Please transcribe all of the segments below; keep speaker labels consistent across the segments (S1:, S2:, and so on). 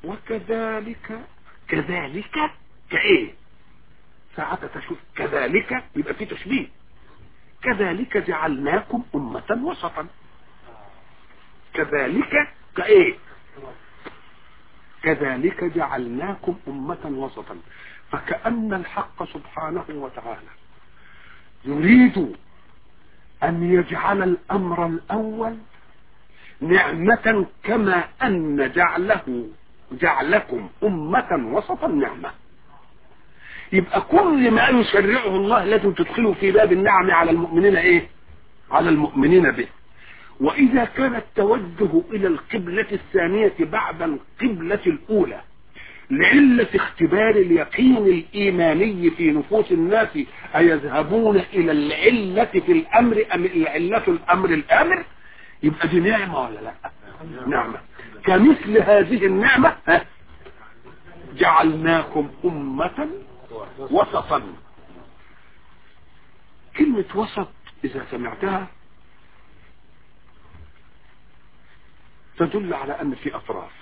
S1: وكذلك كذلك كايه ساعات تشوف كذلك يبقى في تشبيه كذلك جعلناكم أمة وسطا كذلك كايه كذلك جعلناكم أمة وسطا فكأن الحق سبحانه وتعالى يريد أن يجعل الأمر الأول نعمة كما أن جعله جعلكم أمة وسطا نعمة يبقى كل ما يشرعه الله لازم تدخله في باب النعم على المؤمنين ايه على المؤمنين به واذا كان التوجه الى القبلة الثانية بعد القبلة الاولى لعلة اختبار اليقين الايماني في نفوس الناس ايذهبون الى العلة في الامر ام العلة الامر الامر يبقى دي نعمة ولا لا نعمة كمثل هذه النعمة ها جعلناكم امة وسطا كلمة وسط إذا سمعتها تدل على أن في أطراف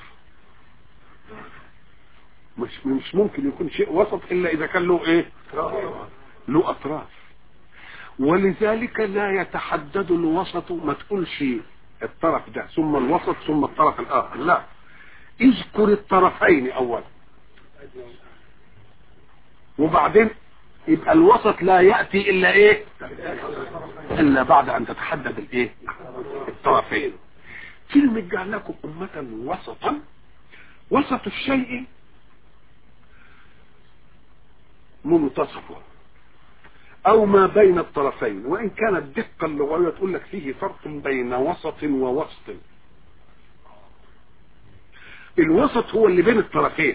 S1: مش مش ممكن يكون شيء وسط إلا إذا كان له إيه له أطراف ولذلك لا يتحدد الوسط ما تقولش الطرف ده ثم الوسط ثم الطرف الآخر لا اذكر الطرفين أولا وبعدين يبقى الوسط لا يأتي إلا إيه إلا بعد أن تتحدد الإيه الطرفين كلمة جعلناكم أمة وسطا وسط الشيء منتصفه أو ما بين الطرفين وإن كانت الدقة اللغوية تقول لك فيه فرق بين وسط ووسط الوسط هو اللي بين الطرفين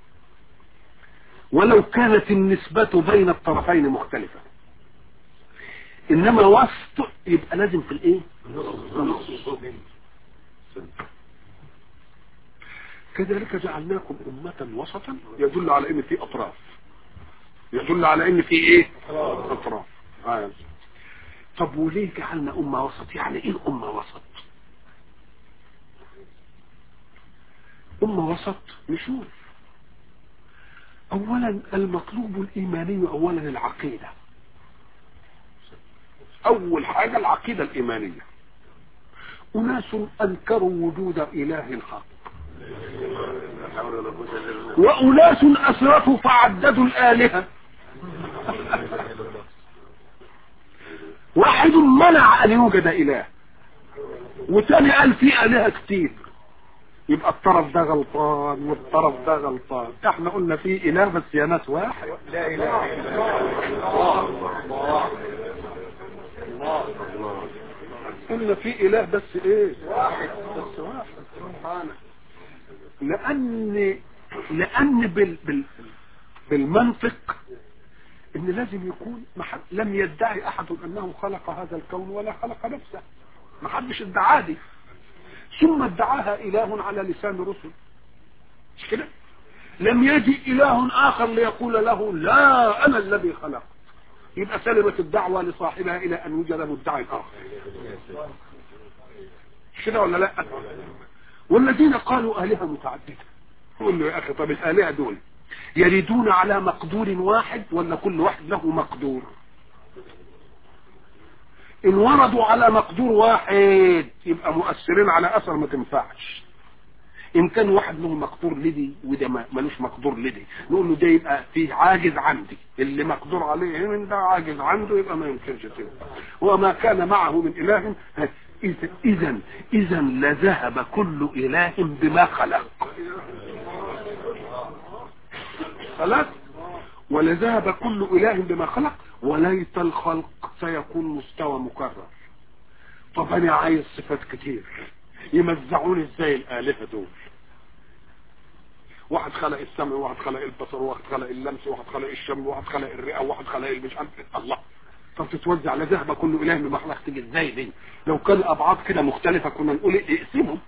S1: ولو كانت النسبة بين الطرفين مختلفة انما وسط يبقى لازم في الايه كذلك جعلناكم أمة وسطا يدل على ان في اطراف يدل على ان في ايه اطراف آه. طب وليه جعلنا أمة وسط يعني ايه أمة وسط أمة وسط نشوف اولا المطلوب الايماني اولا العقيدة اول حاجة العقيدة الايمانية اناس انكروا وجود اله حق واناس اسرفوا فعددوا الالهة واحد منع ان يوجد اله وتاني قال في الهة كتير يبقى الطرف ده غلطان والطرف ده غلطان احنا قلنا في اله بس يا ناس واحد
S2: لا اله الا الله الله
S1: الله قلنا في اله بس ايه واحد بس واحد سبحانه لان لان بال بال بالمنطق ان لازم يكون محد لم يدعي احد انه خلق هذا الكون ولا خلق نفسه ما حدش ادعاه دي ثم ادعاها اله على لسان رسل مش كده لم يجي اله اخر ليقول له لا انا الذي خلقت يبقى سلمت الدعوة لصاحبها الى ان يوجد مدعي اخر مش كده ولا لا والذين قالوا الهه متعدده قول له يا اخي طب الالهه دول يريدون على مقدور واحد ولا كل واحد له مقدور ان وردوا على مقدور واحد يبقى مؤثرين على اثر ما تنفعش ان كان واحد له مقدور لدي وده ملوش مقدور لدي نقول له ده يبقى فيه عاجز عندي اللي مقدور عليه من ده عاجز عنده يبقى ما يمكنش كده وما كان معه من اله اذا اذا لذهب كل اله بما خلق خلاص ولذهب كل اله بما خلق وليت الخلق سيكون مستوى مكرر طب انا عايز صفات كتير يمزعوني ازاي الالهه دول واحد خلق السمع وواحد خلق البصر وواحد خلق اللمس وواحد خلق الشم وواحد خلق الرئه وواحد خلق المش عارف الله طب تتوزع على ذهب كل اله بما خلق تيجي ازاي دي لو كان ابعاد كده مختلفه كنا نقول اقسمهم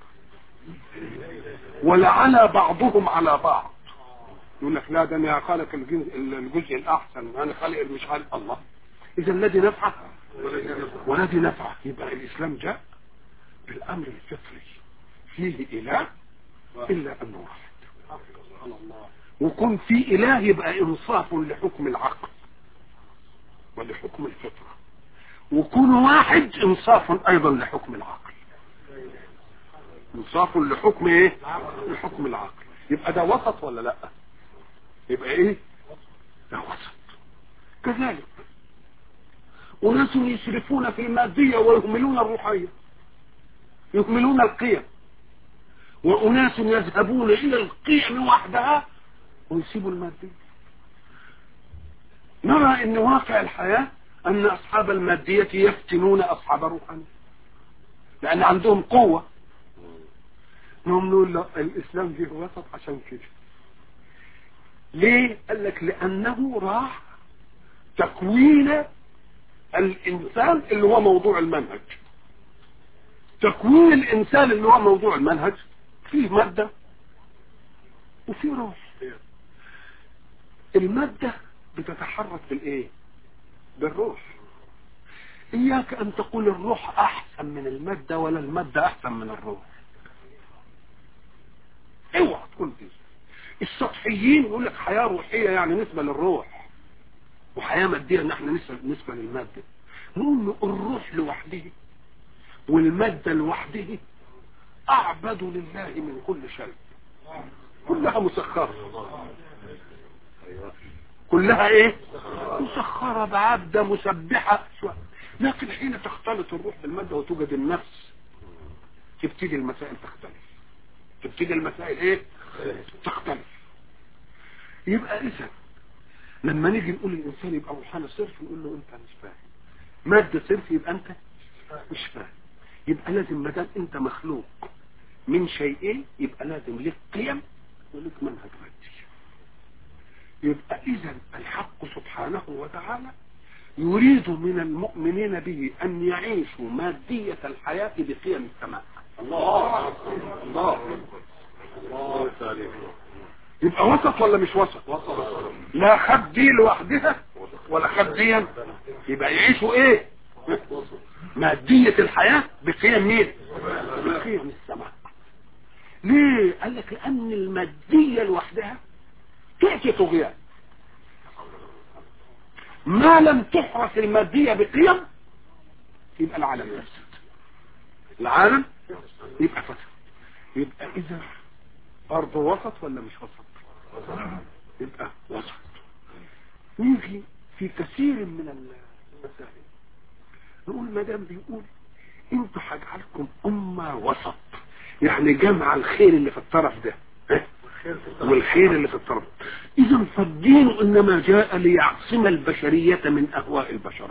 S1: ولعلى بعضهم على بعض يقول لك لا ده انا خالق الجزء الاحسن انا خالق مش عارف الله اذا الذي نفعه والذي نفعه يبقى الاسلام جاء بالامر الفطري فيه اله الا انه واحد وكون في اله يبقى انصاف لحكم العقل ولحكم الفطرة وكون واحد انصاف ايضا لحكم العقل انصاف لحكم ايه لحكم العقل يبقى ده وسط ولا لا يبقى ايه ده وسط كذلك وناس يسرفون في المادية ويهملون الروحية يهملون القيم وأناس يذهبون إلى القيم وحدها ويسيبوا المادية نرى أن واقع الحياة أن أصحاب المادية يفتنون أصحاب الروحانية لأن عندهم قوة نقوم نقول لا الإسلام جه وسط عشان كده ليه؟ قال لك لأنه راح تكوين الإنسان اللي هو موضوع المنهج تكوين الإنسان اللي هو موضوع المنهج فيه مادة وفيه روح المادة بتتحرك بالايه بالروح اياك ان تقول الروح احسن من المادة ولا المادة احسن من الروح اوعى تقول دي السطحيين يقول لك حياة روحية يعني نسبة للروح وحياة مادية ان احنا نسبة, نسبة للمادة نقول له الروح لوحده والمادة لوحده اعبد لله من كل شيء كلها مسخرة كلها ايه مسخرة بعبدة مسبحة لكن حين تختلط الروح بالمادة وتوجد النفس تبتدي المسائل تختلف تبتدي المسائل ايه تختلف يبقى اذا لما نيجي نقول الانسان يبقى روحاني صرف نقول له انت مش فاهم مادة صرف يبقى انت مش فاهم يبقى لازم ما دام انت مخلوق من شيئين يبقى لازم لك قيم ولك منهج مادي يبقى اذا الحق سبحانه وتعالى يريد من المؤمنين به ان يعيشوا مادية الحياة بقيم السماء
S2: الله الله الله تعالى
S1: يبقى وسط ولا مش وسط
S2: وصل
S1: لا خد دي لوحدها ولا خد دي يبقى يعيشوا ايه مادية الحياة بقيم مين بقيم السماء ليه قال لك لان المادية لوحدها تأتي طغيان ما لم تحرس المادية بقيم يبقى العالم يفسد العالم يبقى فسد يبقى اذا ارض وسط ولا مش وسط يبقى وسط نيجي في كثير من المسائل نقول ما دام بيقول انتوا هجعلكم امه وسط يعني جمع الخير اللي في الطرف ده ها؟ والخير اللي في الطرف اذا فالدين انما جاء ليعصم البشرية من اهواء البشر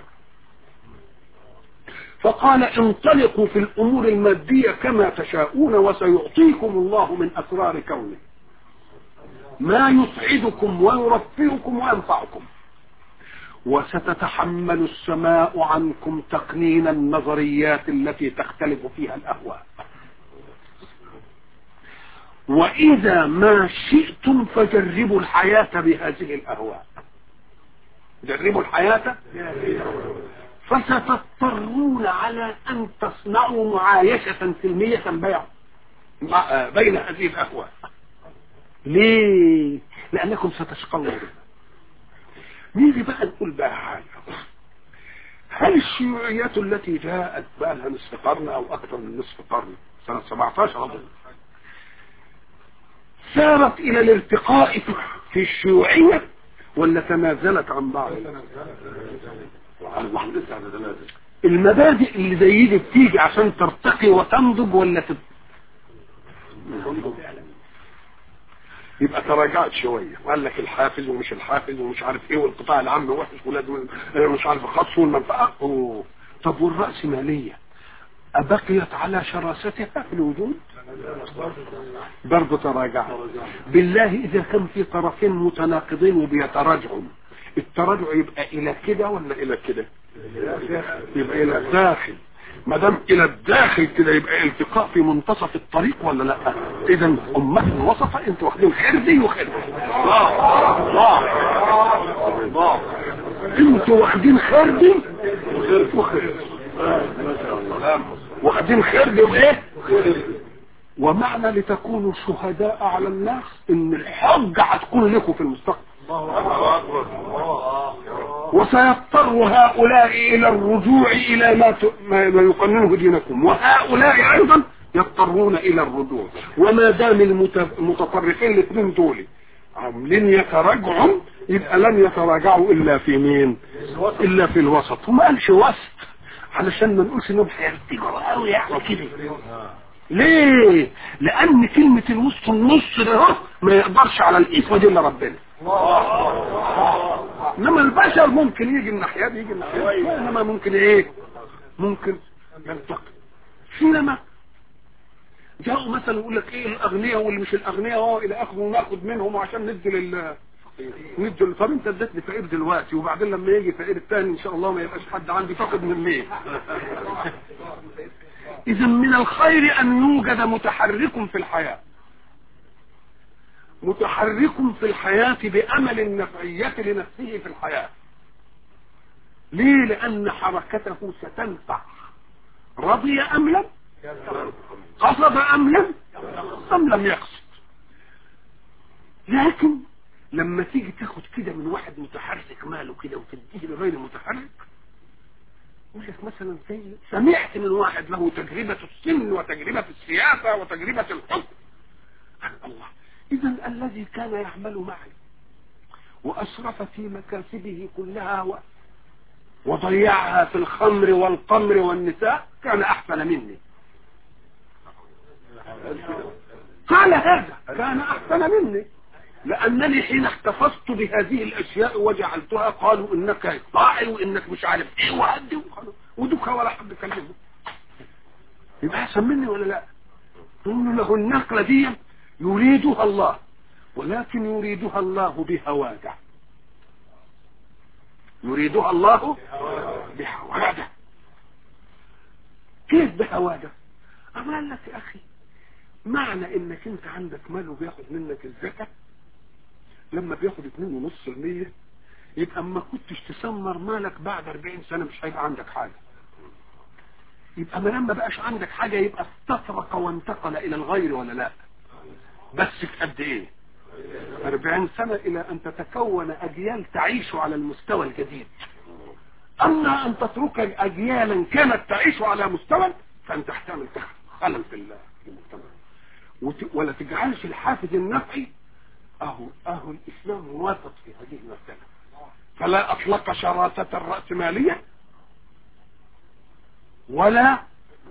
S1: فقال انطلقوا في الامور المادية كما تشاءون وسيعطيكم الله من اسرار كونه ما يسعدكم ويرفعكم وينفعكم وستتحمل السماء عنكم تقنين النظريات التي تختلف فيها الاهواء واذا ما شئتم فجربوا الحياة بهذه الاهواء جربوا الحياة فستضطرون على ان تصنعوا معايشة سلمية بيع مع- بين هذه الاهواء ليه لانكم ستشقون نيجي بقى نقول بقى حاجة هل الشيوعيات التي جاءت بقى لها نصف قرن او اكثر من نصف قرن سنة 17 اظن سارت الى الارتقاء في الشيوعية ولا تنازلت عن بعض المبادئ اللي زي دي بتيجي عشان ترتقي وتنضج ولا تت... يبقى تراجعت شوية وقال لك الحافز ومش الحافز ومش عارف ايه والقطاع العام وحش ولاد مش عارف الخاص والمنفعة أوه. طب والرأسمالية أبقيت على شراستها في الوجود برضه تراجعت بالله إذا كان في طرفين متناقضين وبيتراجعوا التراجع يبقى إلى كده ولا إلى كده يبقى إلى الداخل ما دام الى الداخل كده يبقى التقاء في منتصف الطريق ولا لا اذا امه وسطة انتوا واخدين خردي وخردي
S2: الله الله الله
S1: انتوا واخدين خردي وخردي
S2: ما شاء الله
S1: واخدين خردي وايه ومعنى لتكونوا شهداء على الناس ان الحجة هتكون لكم في المستقبل
S2: الله أكبر الله
S1: وسيضطر هؤلاء الى الرجوع الى ما ت- ما ما يقننه دينكم وهؤلاء ايضا يضطرون الى الرجوع وما دام المت- المتطرفين الاثنين دول عاملين يتراجعوا يبقى لن يتراجعوا الا في مين الا في الوسط وما قالش وسط علشان ما نقولش انهم هيرتجعوا قوي يعني كده ليه لان كلمة الوسط النص ده اهو ما يقدرش على الاسم دي الا ربنا انما البشر ممكن يجي الناحيه دي يجي الناحيه دي انما ممكن ايه ممكن يلتقي حينما جاءوا مثلا يقول لك ايه الاغنياء واللي مش الاغنياء اهو الى اخره وناخد منهم عشان ندي لل ندي لل- طب انت اديت لفقير دلوقتي وبعدين لما يجي فقير الثاني ان شاء الله ما يبقاش حد عندي تاخد من مين اذا من الخير ان يوجد متحرك في الحياه متحرك في الحياة بأمل النفعية لنفسه في الحياة ليه لأن حركته ستنفع رضي أم لم قصد أم لم أم لم يقصد لكن لما تيجي تاخد كده من واحد متحرك ماله كده وتديه لغير متحرك يقول لك مثلا زي سمعت من واحد له تجربة السن وتجربة السياسة وتجربة الحكم عن الله إذا الذي كان يعمل معي وأسرف في مكاسبه كلها و... وضيعها في الخمر والقمر والنساء كان أحسن مني قال هذا كان أحسن مني لأنني حين احتفظت بهذه الأشياء وجعلتها قالوا إنك طاعي وإنك مش عارف إيه وهدي وخلاص ودك ولا حد كلمه يبقى أحسن مني ولا لا تقول له النقلة دي يريدها الله ولكن يريدها الله بهواده يريدها الله بهواده كيف بهواده أما قال لك يا أخي معنى انك انت عندك مال وبياخد منك الزكاة لما بياخد اتنين ونص المية يبقى اما كنتش تسمر مالك بعد اربعين سنة مش هيبقى عندك حاجة يبقى ما لما بقاش عندك حاجة يبقى استفرق وانتقل الى الغير ولا لا بس في قد ايه اربعين سنة الى ان تتكون اجيال تعيش على المستوى الجديد اما ان تترك اجيالا كانت تعيش على مستوى فانت هتعمل خلل في المجتمع وت- ولا تجعلش الحافز النفعي اهو اهو الاسلام موافق في هذه المسألة فلا اطلق شراسة الرأسمالية ولا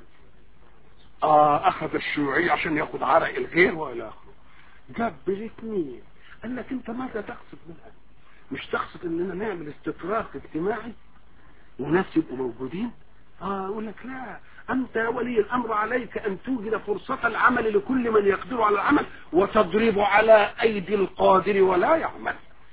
S1: آه اخذ الشيوعية عشان ياخد عرق الغير والى اخره جاب بالاثنين قال لك انت ماذا تقصد منها مش تقصد اننا نعمل استطراق اجتماعي وناس يبقوا موجودين اه يقول لك لا انت يا ولي الامر عليك ان توجد فرصة العمل لكل من يقدر على العمل وتضرب على ايدي القادر ولا يعمل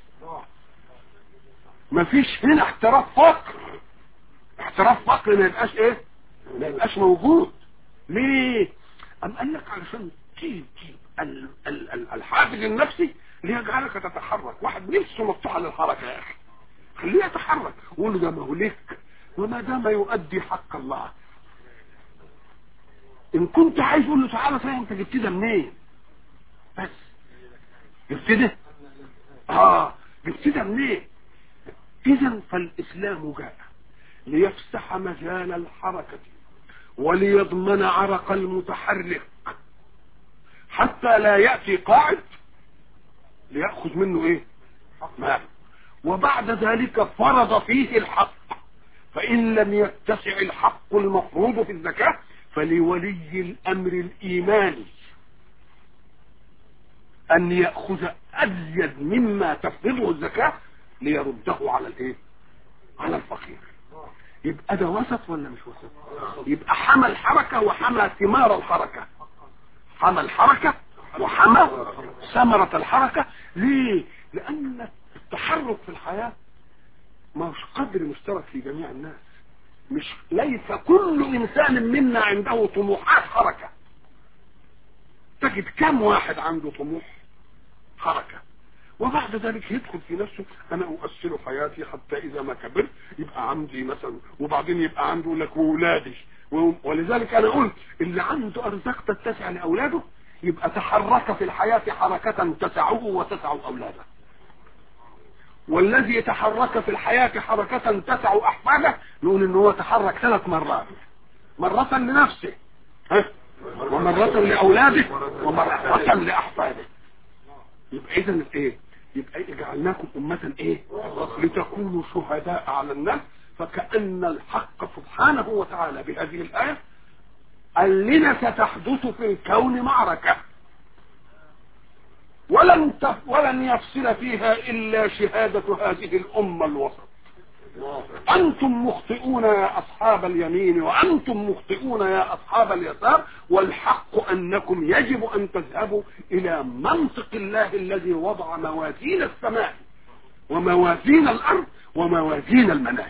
S1: مفيش هنا احتراف فقر احتراف فقر ما يبقاش ايه ما يبقاش موجود ليه ام قال لك علشان تجيب ال- ال- ال- الحافز النفسي ليجعلك تتحرك واحد نفسه مفتوحه للحركه يا اخي خليه يتحرك وقول له ده ما هو لك وما دام يؤدي حق الله ان كنت عايز قول له تعالى صحيح انت جبت ده منين بس جبت ده اه جبت ده منين اذا فالاسلام جاء ليفسح مجال الحركة وليضمن عرق المتحرك حتى لا يأتي قاعد ليأخذ منه ايه مال وبعد ذلك فرض فيه الحق فإن لم يتسع الحق المفروض في الزكاة فلولي الأمر الإيماني أن يأخذ أزيد مما تفرضه الزكاة ليرده على الإيه؟ على الفقير يبقى ده وسط ولا مش وسط يبقى حمى الحركة وحمى ثمار الحركة حمى الحركة وحمى ثمرة الحركة ليه لأن التحرك في الحياة ما هوش قدر مشترك في جميع الناس مش ليس كل انسان منا عنده طموحات حركة تجد كم واحد عنده طموح حركة وبعد ذلك يدخل في نفسه انا اؤثر حياتي حتى اذا ما كبرت يبقى عندي مثلا وبعدين يبقى عنده لك ولادي و- ولذلك انا قلت اللي عنده ارزاق تتسع لاولاده يبقى تحرك في الحياة حركة تسعه وتسع اولاده والذي يتحرك في الحياة حركة تسع احفاده نقول ان هو تحرك ثلاث مرات مرة لنفسه ها؟ ومرة لاولاده ومرة لاحفاده يبقى اذا ايه يبقى إيه؟ جعلناكم امة ايه لتكونوا شهداء على الناس فكأن الحق سبحانه وتعالى بهذه الآية قال لنا ستحدث في الكون معركة ولن تف ولن يفصل فيها إلا شهادة هذه الأمة الوسط أنتم مخطئون يا أصحاب اليمين وأنتم مخطئون يا أصحاب اليسار والحق أنكم يجب أن تذهبوا إلى منطق الله الذي وضع موازين السماء وموازين الأرض وموازين المناهج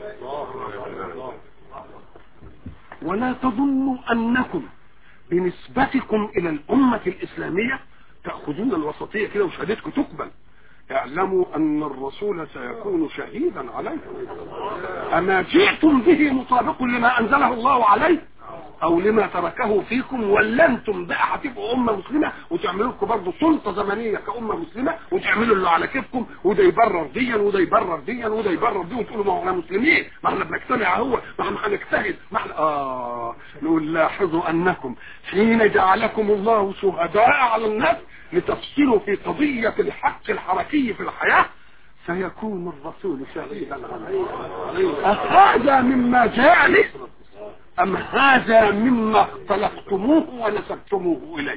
S1: ولا تظنوا أنكم بنسبتكم إلى الأمة الإسلامية تأخذون الوسطية كده وشهادتكم تقبل اعلموا أن الرسول سيكون شهيدا عليكم أما جئتم به مطابق لما أنزله الله عليه أو لما تركه فيكم ولا أنتم بقى هتبقوا أمة مسلمة وتعملوا لكم برضه سلطة زمنية كأمة مسلمة وتعملوا اللي على كيفكم وده يبرر ديا وده يبرر ديا وده يبرر دي وتقولوا ما احنا مسلمين ما احنا بنجتمع هو ما احنا هنجتهد ما احنا آه نقول لاحظوا أنكم حين جعلكم الله شهداء على الناس لتفصلوا في قضية الحق الحركي في الحياة سيكون الرسول شهيدا عليه هذا مما جاء لي أم هذا مما اختلقتموه ونسبتموه إليه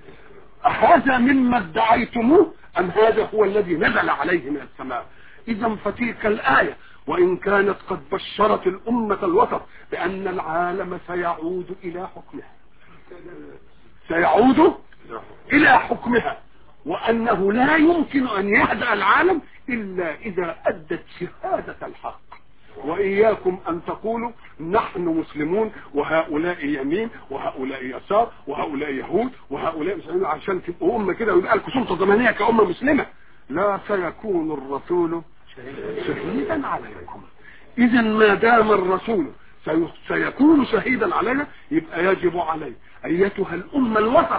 S1: هذا مما ادعيتموه أم هذا هو الذي نزل عليه من السماء إذا فتلك الآية وإن كانت قد بشرت الأمة الوسط بأن العالم سيعود إلى حكمها سيعود إلى حكمها وأنه لا يمكن أن يهدأ العالم إلا إذا أدت شهادة الحق وإياكم أن تقولوا نحن مسلمون وهؤلاء يمين وهؤلاء يسار وهؤلاء يهود وهؤلاء مسلمين عشان تبقوا أمة كده ويبقى لكم سلطة زمنية كأمة مسلمة لا سيكون الرسول شهيدا عليكم إذا ما دام الرسول سي- سيكون شهيدا علينا يبقى يجب عليه أيتها الأمة الوسط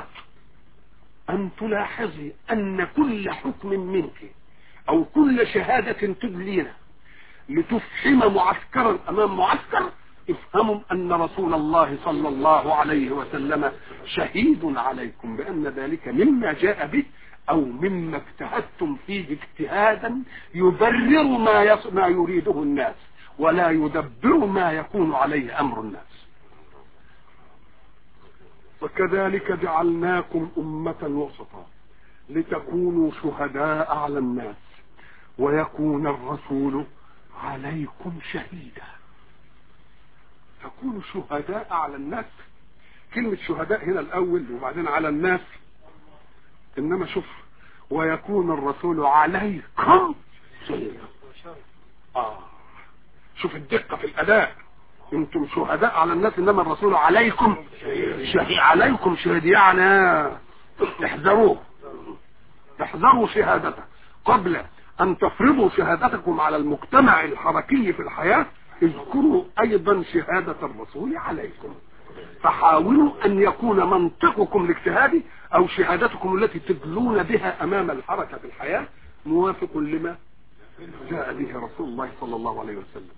S1: أن تلاحظي أن كل حكم منك أو كل شهادة تدلينا لتفحم معسكرا أمام معسكر افهموا أن رسول الله صلى الله عليه وسلم شهيد عليكم بأن ذلك مما جاء به أو مما اجتهدتم فيه اجتهادا يبرر ما, يص... ما يريده الناس ولا يدبر ما يكون عليه أمر الناس وكذلك جعلناكم أمة وسطا لتكونوا شهداء على الناس ويكون الرسول عليكم شهيدا تكونوا شهداء على الناس كلمة شهداء هنا الأول وبعدين على الناس إنما شوف ويكون الرسول عليكم شهيدا آه شوف الدقة في الأداء انتم شهداء على الناس انما الرسول عليكم شهيد عليكم شهيد يعني احذروه احذروا شهادته قبل ان تفرضوا شهادتكم على المجتمع الحركي في الحياة اذكروا ايضا شهادة الرسول عليكم فحاولوا ان يكون منطقكم الاجتهادي او شهادتكم التي تدلون بها امام الحركة في الحياة موافق لما جاء به رسول الله صلى الله عليه وسلم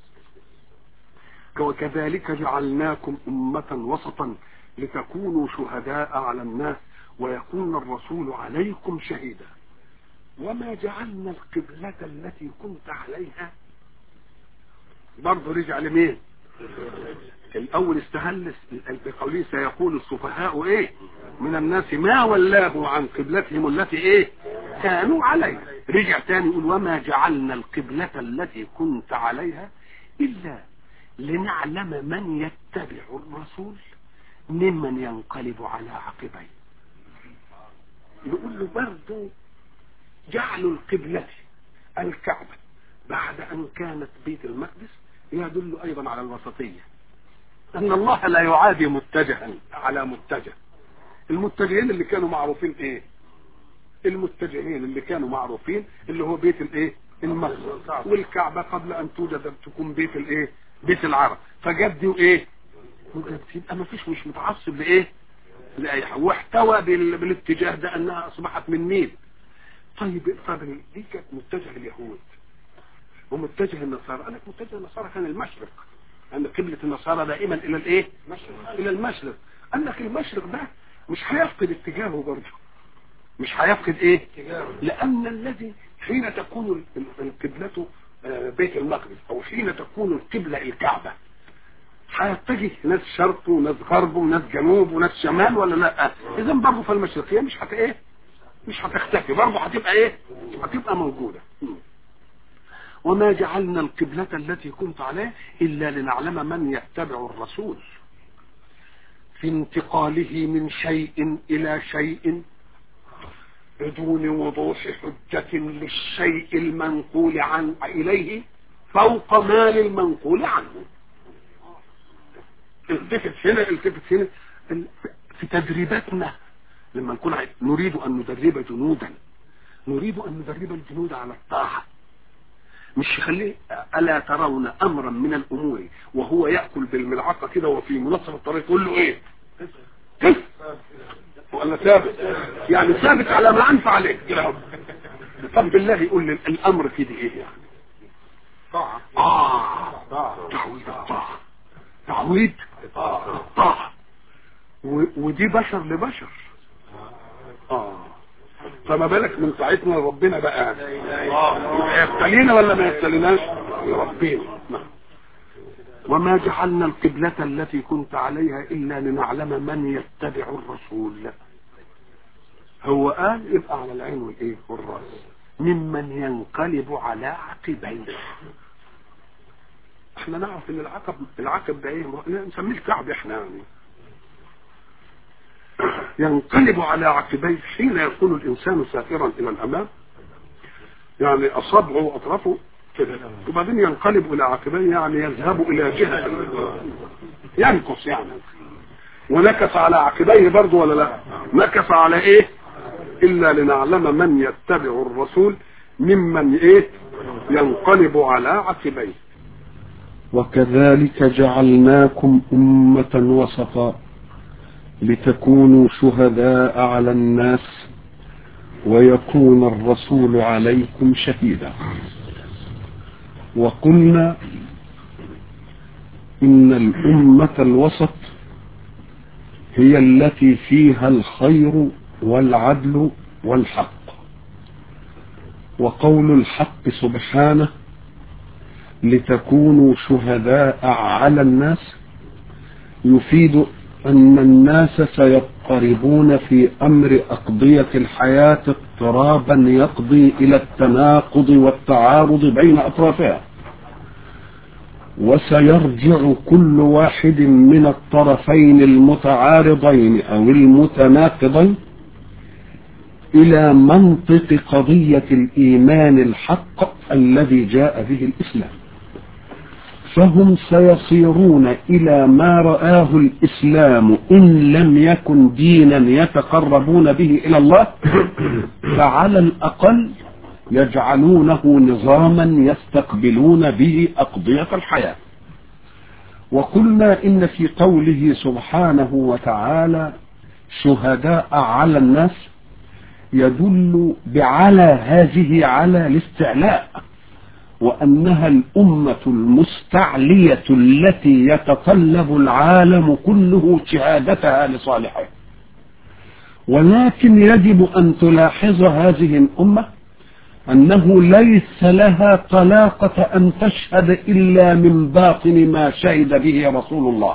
S1: وكذلك جعلناكم أمة وسطا لتكونوا شهداء على الناس ويكون الرسول عليكم شهيدا وما جعلنا القبلة التي كنت عليها برضه رجع لمين الأول استهل بقوله سيقول السفهاء إيه من الناس ما ولاه عن قبلتهم التي إيه كانوا عليها رجع تاني يقول وما جعلنا القبلة التي كنت عليها إلا لنعلم من يتبع الرسول ممن ينقلب على عقبيه يقول له برضه جعلوا القبلة الكعبة بعد أن كانت بيت المقدس يدل أيضا على الوسطية أن الله لا يعادي متجها على متجه المتجهين اللي كانوا معروفين إيه المتجهين اللي كانوا معروفين اللي هو بيت الإيه المقدس والكعبة قبل أن توجد تكون بيت الإيه بيت العرب فجدوا ايه يبقى ما فيش مش متعصب لايه لاي حاجه واحتوى بال... بالاتجاه ده انها اصبحت من مين طيب طب دي كانت متجه اليهود ومتجه النصارى قال لك متجه النصارى كان المشرق ان قبلة النصارى دائما الى الايه الى المشرق قال لك المشرق ده مش هيفقد اتجاهه برضه مش هيفقد ايه لان الذي حين تكون القبلة بيت المقدس او حين تكون القبلة الكعبة هيتجه ناس شرق وناس غرب وناس جنوب وناس شمال ولا لا اذا برضه في المشرقية مش هت ايه مش هتختفي برضه هتبقى ايه هتبقى موجودة وما جعلنا القبلة التي كنت عليه إلا لنعلم من يتبع الرسول في انتقاله من شيء إلى شيء بدون وضوح حجة للشيء المنقول عن إليه فوق ما للمنقول عنه التفت هنا التفت هنا في تدريباتنا لما نكون نريد أن ندرب جنودا نريد أن ندرب الجنود على الطاعة مش يخليه ألا ترون أمرا من الأمور وهو يأكل بالملعقة كده وفي منتصف الطريق يقول له إيه كيف ولا ثابت يعني ثابت على ما أنفع عليك كده طب بالله يقول لي الأمر كده إيه يعني
S2: طاعة
S1: آه تعويد الطاعة تعويد الطاعة ودي بشر لبشر آه فما بالك من ساعتنا ربنا بقى يبتلينا ولا ما يبتليناش ربنا وما جعلنا القبلة التي كنت عليها إلا لنعلم من يتبع الرسول هو قال يبقى على العين والإيه والرأس ممن ينقلب على عقبيه احنا نعرف ان العقب العقب ده ايه نسميه الكعب احنا يعني ينقلب على عقبيه حين يكون الانسان سائرا الى الامام يعني اصابعه واطرافه كده وبعدين ينقلب الى عقبيه يعني يذهب الى جهه ينكص يعني ونكس على عقبيه برضه ولا لا نكس على ايه الا لنعلم من يتبع الرسول ممن ايه ينقلب على عقبيه وكذلك جعلناكم أمة وسطا لتكونوا شهداء على الناس ويكون الرسول عليكم شهيدا وقلنا إن الأمة الوسط هي التي فيها الخير والعدل والحق وقول الحق سبحانه لتكونوا شهداء على الناس يفيد أن الناس سيضطربون في أمر أقضية الحياة اضطرابا يقضي إلى التناقض والتعارض بين أطرافها وسيرجع كل واحد من الطرفين المتعارضين أو المتناقضين إلى منطق قضية الإيمان الحق الذي جاء به الإسلام فهم سيصيرون إلى ما رآه الإسلام إن لم يكن دينا يتقربون به إلى الله فعلى الأقل يجعلونه نظاما يستقبلون به أقضية الحياة وقلنا إن في قوله سبحانه وتعالى شهداء على الناس يدل بعلى هذه على الاستعلاء وأنها الأمة المستعلية التي يتطلب العالم كله شهادتها لصالحه ولكن يجب أن تلاحظ هذه الأمة أنه ليس لها طلاقة أن تشهد إلا من باطن ما شهد به رسول الله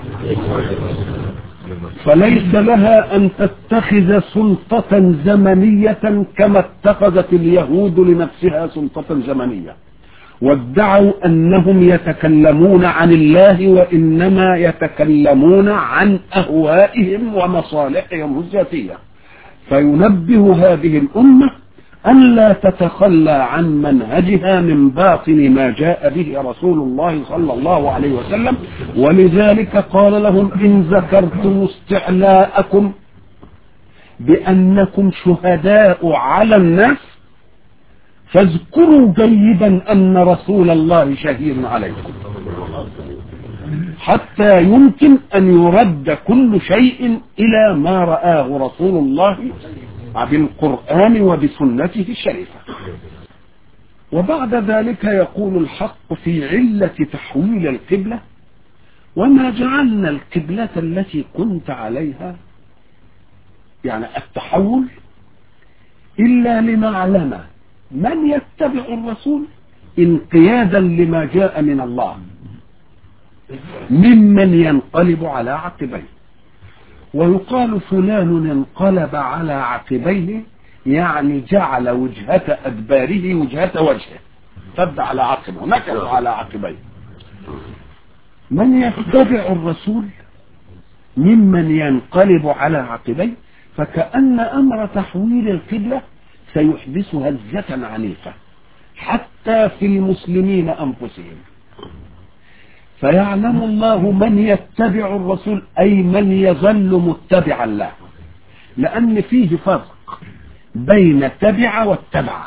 S1: فليس لها أن تتخذ سلطة زمنية كما اتخذت اليهود لنفسها سلطة زمنية وادعوا أنهم يتكلمون عن الله وإنما يتكلمون عن أهوائهم ومصالحهم الذاتية فينبه هذه الأمة ألا تتخلى عن منهجها من باطن ما جاء به رسول الله صلى الله عليه وسلم ولذلك قال لهم إن ذكرتم استعلاءكم بأنكم شهداء على الناس فاذكروا جيدا أن رسول الله شهيد عليكم حتى يمكن أن يرد كل شيء إلى ما رآه رسول الله بالقرآن وبسنته الشريفة وبعد ذلك يقول الحق في علة تحويل القبلة وما جعلنا القبلة التي كنت عليها يعني التحول إلا لنعلم من يتبع الرسول انقيادا لما جاء من الله ممن ينقلب على عقبيه ويقال فلان انقلب على عقبيه يعني جعل وجهة أدباره وجهة وجهه سد على عقبه نكس على عقبيه من يتبع الرسول ممن ينقلب على عقبيه فكأن أمر تحويل القبلة سيحدث هزة عنيفة حتى في المسلمين أنفسهم فيعلم الله من يتبع الرسول أي من يظل متبعا له لأن فيه فرق بين تبع واتبع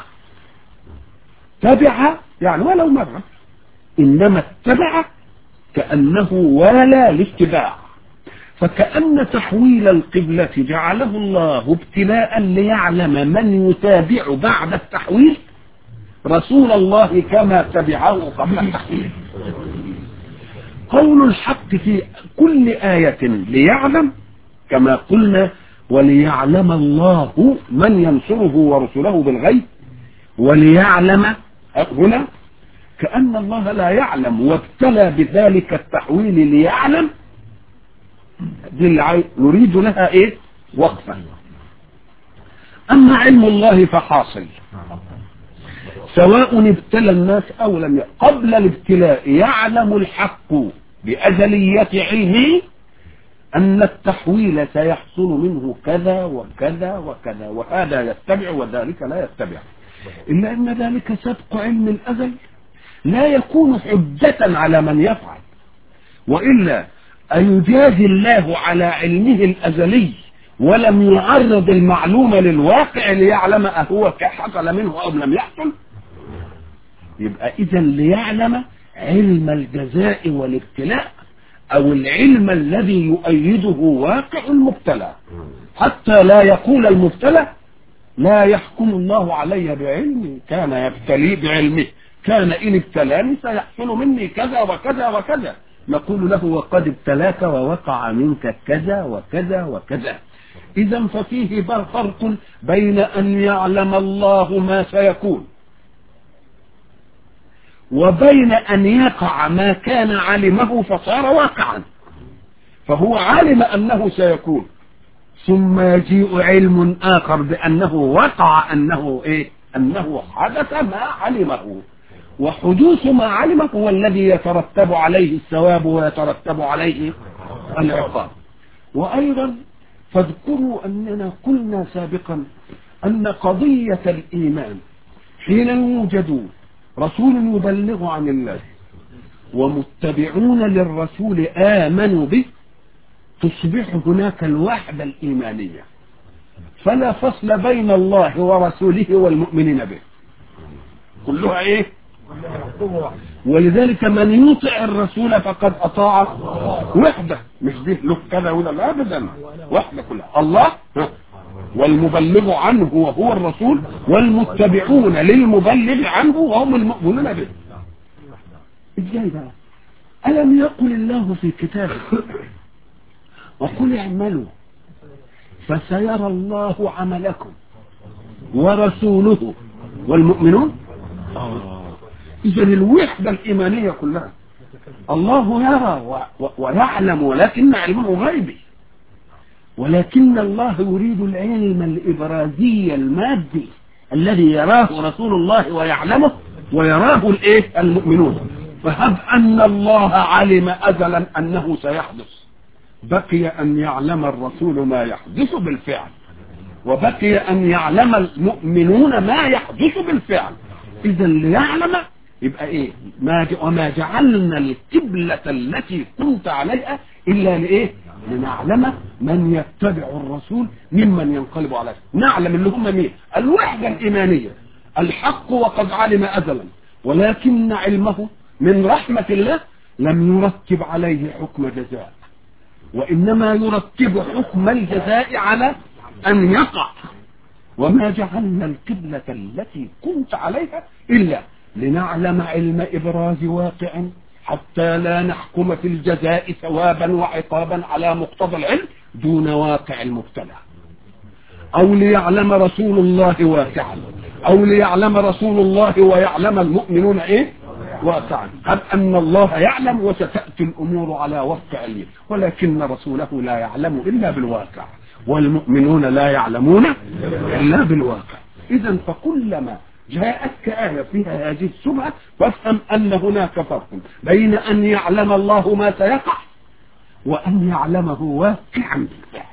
S1: تبع يعني ولو مرة إنما اتبع كأنه والى الاتباع فكأن تحويل القبلة جعله الله ابتلاء ليعلم من يتابع بعد التحويل رسول الله كما تبعه قبل التحويل قول الحق في كل آية ليعلم كما قلنا وليعلم الله من ينصره ورسله بالغيب وليعلم هنا كأن الله لا يعلم وابتلى بذلك التحويل ليعلم دي اللي نريد لها ايه وقفة اما علم الله فحاصل سواء ابتلى الناس او لم ي... قبل الابتلاء يعلم الحق بأزلية علمه أن التحويل سيحصل منه كذا وكذا وكذا وهذا يتبع وذلك لا يتبع إلا أن ذلك سبق علم الأزل لا يكون حجة على من يفعل وإلا أيجازي الله على علمه الأزلي ولم يعرض المعلومة للواقع ليعلم أهو حصل منه أو لم يحصل يبقى إذا ليعلم علم الجزاء والابتلاء أو العلم الذي يؤيده واقع المبتلى حتى لا يقول المبتلى لا يحكم الله علي بعلمي كان يبتلي بعلمه كان إن ابتلاني سيحصل مني كذا وكذا وكذا نقول له وقد ابتلاك ووقع منك كذا وكذا وكذا إذا ففيه فرق بين أن يعلم الله ما سيكون وبين أن يقع ما كان علمه فصار واقعا فهو علم أنه سيكون ثم يجيء علم آخر بأنه وقع أنه إيه أنه حدث ما علمه وحدوث ما علمه هو الذي يترتب عليه الثواب ويترتب عليه العقاب وأيضا فاذكروا أننا قلنا سابقا أن قضية الإيمان حين يوجد رسول يبلغ عن الله ومتبعون للرسول آمنوا به تصبح هناك الوحدة الإيمانية فلا فصل بين الله ورسوله والمؤمنين به كلها ايه ولذلك من يطع الرسول فقد اطاع وحده مش دي له كذا ولا لا ابدا وحده كلها الله والمبلغ عنه وهو الرسول والمتبعون للمبلغ عنه وهم المؤمنون به ازاي بقى الم يقل الله في كتابه وقل اعملوا فسيرى الله عملكم ورسوله والمؤمنون اذا الوحده الايمانيه كلها الله يرى و... و... ويعلم ولكن علمه غيبي ولكن الله يريد العلم الابرازي المادي الذي يراه رسول الله ويعلمه ويراه الايه المؤمنون فهب ان الله علم ازلا انه سيحدث بقي ان يعلم الرسول ما يحدث بالفعل وبقي ان يعلم المؤمنون ما يحدث بالفعل اذا ليعلم يبقى ايه ما ج... وما جعلنا القبلة التي كنت عليها الا لايه لنعلم من يتبع الرسول ممن ينقلب عليه نعلم اللي هم مين الوحدة الايمانية الحق وقد علم ازلا ولكن علمه من رحمة الله لم يرتب عليه حكم جزاء وإنما يرتب حكم الجزاء على أن يقع وما جعلنا القبلة التي كنت عليها إلا لنعلم علم إبراز واقع حتى لا نحكم في الجزاء ثوابا وعقابا على مقتضى العلم دون واقع المبتلى أو ليعلم رسول الله واقعا أو ليعلم رسول الله ويعلم المؤمنون إيه واقعا قد أن الله يعلم وستأتي الأمور على وفق علمه ولكن رسوله لا يعلم إلا بالواقع والمؤمنون لا يعلمون إلا بالواقع إذا فكلما جاءتك آية فيها هذه الشبهة فافهم أن هناك فرق بين أن يعلم الله ما سيقع وأن يعلمه واقعا بالفعل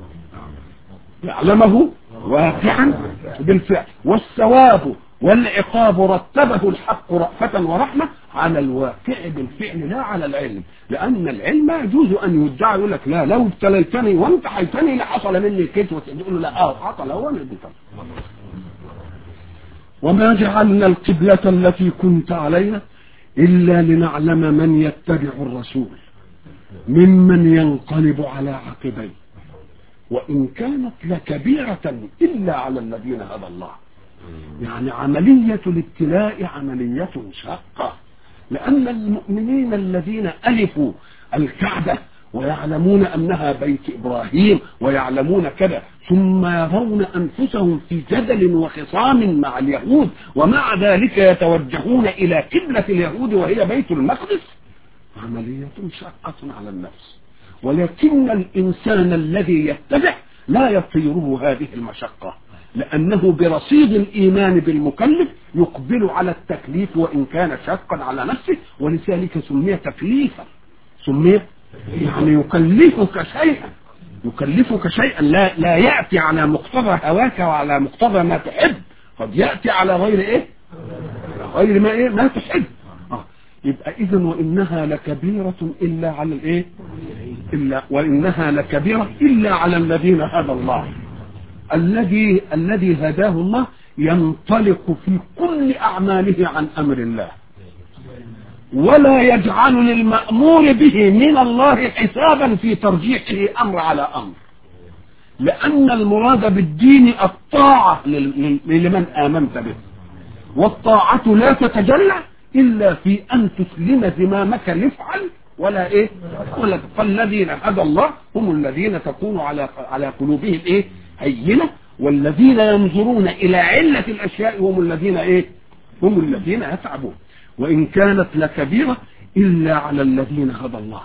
S1: يعلمه واقعا بالفعل والثواب والعقاب رتبه الحق رأفة ورحمة على الواقع بالفعل لا على العلم لأن العلم يجوز أن يدعى يقول لك لا لو ابتليتني وامتحيتني لحصل مني كده وتقول له لا اه حصل هو اللي وما جعلنا القبلة التي كنت عليها إلا لنعلم من يتبع الرسول ممن ينقلب على عقبيه وإن كانت لكبيرة إلا على الذين هدى الله يعني عملية الابتلاء عملية شاقة لأن المؤمنين الذين ألفوا الكعبة ويعلمون أنها بيت إبراهيم ويعلمون كذا ثم يرون أنفسهم في جدل وخصام مع اليهود ومع ذلك يتوجهون إلى قبلة اليهود وهي بيت المقدس عملية شاقة على النفس ولكن الإنسان الذي يتبع لا يطيره هذه المشقة لأنه برصيد الإيمان بالمكلف يقبل على التكليف وإن كان شاقا على نفسه ولذلك سمي تكليفا سمي يعني يكلفك شيئا يكلفك شيئا لا لا يأتي على مقتضى هواك وعلى مقتضى ما تحب قد يأتي على غير ايه غير ما ايه ما تحب آه. يبقى اذا وانها لكبيرة الا على الايه الا وانها لكبيرة الا على الذين هدى الله الذي الذي هداه الله ينطلق في كل اعماله عن امر الله ولا يجعل للمأمور به من الله حسابا في ترجيحه أمر على أمر لأن المراد بالدين الطاعة لمن آمنت به والطاعة لا تتجلى إلا في أن تسلم زمامك لافعل ولا إيه ولا فالذين هدى الله هم الذين تكون على على قلوبهم إيه هينة والذين ينظرون إلى علة الأشياء هم الذين إيه هم الذين يتعبون وإن كانت لكبيرة إلا على الذين هدى الله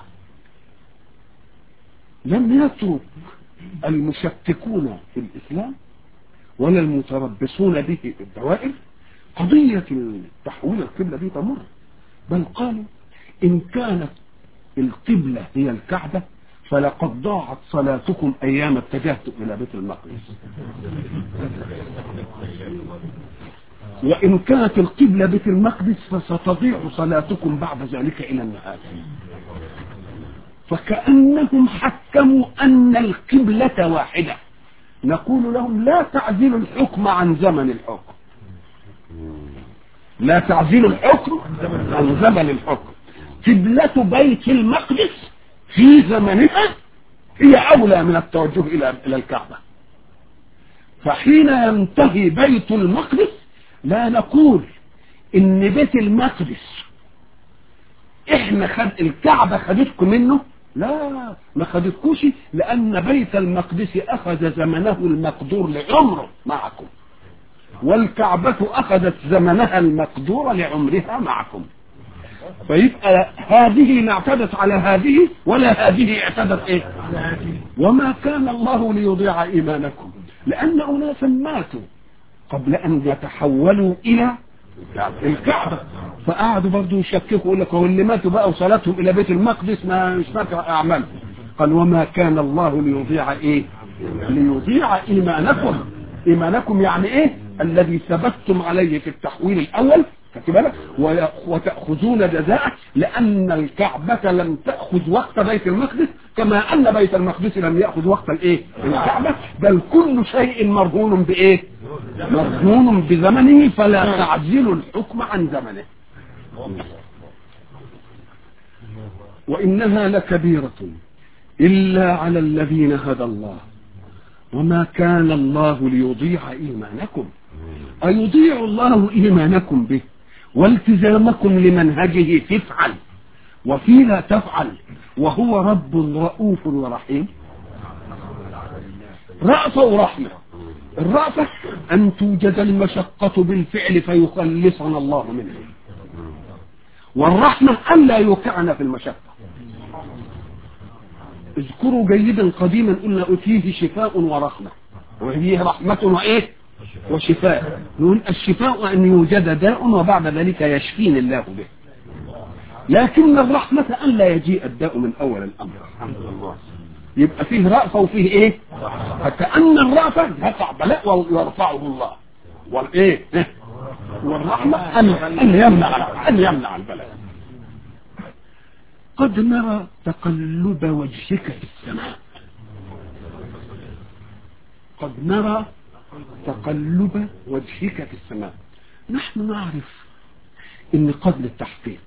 S1: لم يترك المشككون في الإسلام ولا المتربصون به في الدوائر قضية تحويل القبلة دي تمر بل قالوا إن كانت القبلة هي الكعبة فلقد ضاعت صلاتكم أيام اتجهتم إلى بيت المقدس وإن كانت القبلة بيت المقدس فستضيع صلاتكم بعد ذلك إلى النهاية فكأنهم حكموا أن القبلة واحدة نقول لهم لا تعزلوا الحكم عن زمن الحكم لا تعزلوا الحكم عن زمن الحكم قبلة بيت المقدس في زمنها هي أولى من التوجه إلى إلى الكعبة فحين ينتهي بيت المقدس لا نقول ان بيت المقدس احنا خد الكعبة خدتكم منه لا ما خدتكوش لان بيت المقدس اخذ زمنه المقدور لعمره معكم والكعبة اخذت زمنها المقدور لعمرها معكم فيبقى هذه ما اعتدت على هذه ولا هذه اعتدت ايه وما كان الله ليضيع ايمانكم لان اناسا ماتوا قبل ان يتحولوا الى الكعبة فقعدوا برضو يشككوا يقول لك هو اللي ماتوا بقى وصلاتهم الى بيت المقدس ما مش نافع اعمالهم قال وما كان الله ليضيع ايه ليضيع ايمانكم ايمانكم يعني ايه الذي ثبتتم عليه في التحويل الاول خدت بالك وتأخذون جزاءه لأن الكعبة لم تأخذ وقت بيت المقدس كما أن بيت المقدس لم يأخذ وقت الإيه الكعبة بل كل شيء مرهون بإيه مرهون بزمنه فلا تعزلوا الحكم عن زمنه وإنها لكبيرة إلا على الذين هدى الله وما كان الله ليضيع إيمانكم أيضيع الله إيمانكم به والتزامكم لمنهجه تفعل وفي لا تفعل وهو رب رؤوف ورحيم رأفة ورحمة الرأفة أن توجد المشقة بالفعل فيخلصنا الله منه والرحمة أن لا يوقعنا في المشقة اذكروا جيدا قديما قلنا أتيه شفاء ورحمة وهي رحمة وإيه وشفاء نقول الشفاء أن يوجد داء وبعد ذلك يشفين الله به لكن الرحمة أن لا يجيء الداء من أول الأمر الحمد لله يبقى فيه رأفة وفيه إيه فكأن الرأفة يقع بلاء ويرفعه الله والإيه إيه؟ والرحمة أن, أن يمنع أن يمنع البلاء قد نرى تقلب وجهك في السماء قد نرى تقلب وجهك في السماء نحن نعرف ان قد للتحقيق